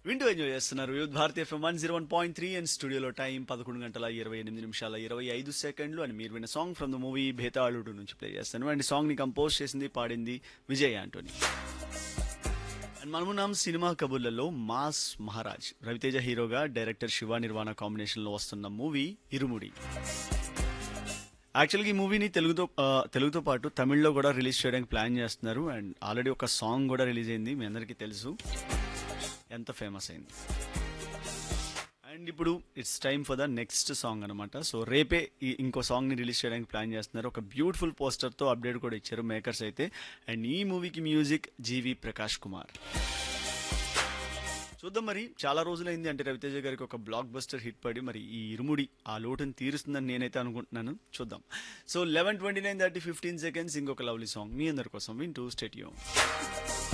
వింటూ ఎంజాయ్ చేస్తున్నారు యూత్ భారతీయ FM one zero one point three and స్టూడియోలో టైం పదకొండు గంటల ఇరవై ఎనిమిది నిమిషాల ఇరవై ఐదు సెకండ్లు అని మీరు విన్న song from the movie Bethaludu నుంచి ప్లే చేస్తాను అండ్ సాంగ్ ని కంపోజ్ చేసింది పాడింది విజయ్ ఆంటోనీ అండ్ మనమున్నాం సినిమా కబుర్లలో మాస్ మహారాజ్ రవితేజ హీరోగా డైరెక్టర్ శివ నిర్వాణ కాంబినేషన్ లో వస్తున్న మూవీ ఇరుముడి యాక్చువల్గా ఈ మూవీని తెలుగుతో ఆ, తెలుగుతో పాటు తమిళ్లో కూడా రిలీజ్ చేయడానికి ప్లాన్ చేస్తున్నారు అండ్ ఆల్రెడీ ఒక సాంగ్ కూడా రిలీజ్ అయింది మీ అందరికీ తెలుసు ఎంత ఫేమస్ అయింది అండ్ ఇప్పుడు it's time for the next song అనమాట సో రేపే ఈ ఇంకో సాంగ్ ని రిలీజ్ చేయడానికి ప్లాన్ చేస్తున్నారు ఒక బ్యూటిఫుల్ పోస్టర్ తో అప్డేట్ కూడా ఇచ్చారు మేకర్స్ అయితే అండ్ ఈ మూవీకి మ్యూజిక్ జీవి ప్రకాష్ కుమార్ చూద్దాం మరి చాలా రోజులైంది అంటే రవితేజ గారికి ఒక బ్లాక్ బస్టర్ హిట్ పడి మరి ఈ ఇరుముడి ఆ లోటుని తీరుస్తుందని నేనైతే అనుకుంటున్నాను చూద్దాం so eleven twenty nine thirty fifteen seconds ఇంకొక లవ్లీ సాంగ్ మీ అందరి కోసం వింటూ స్టేడియం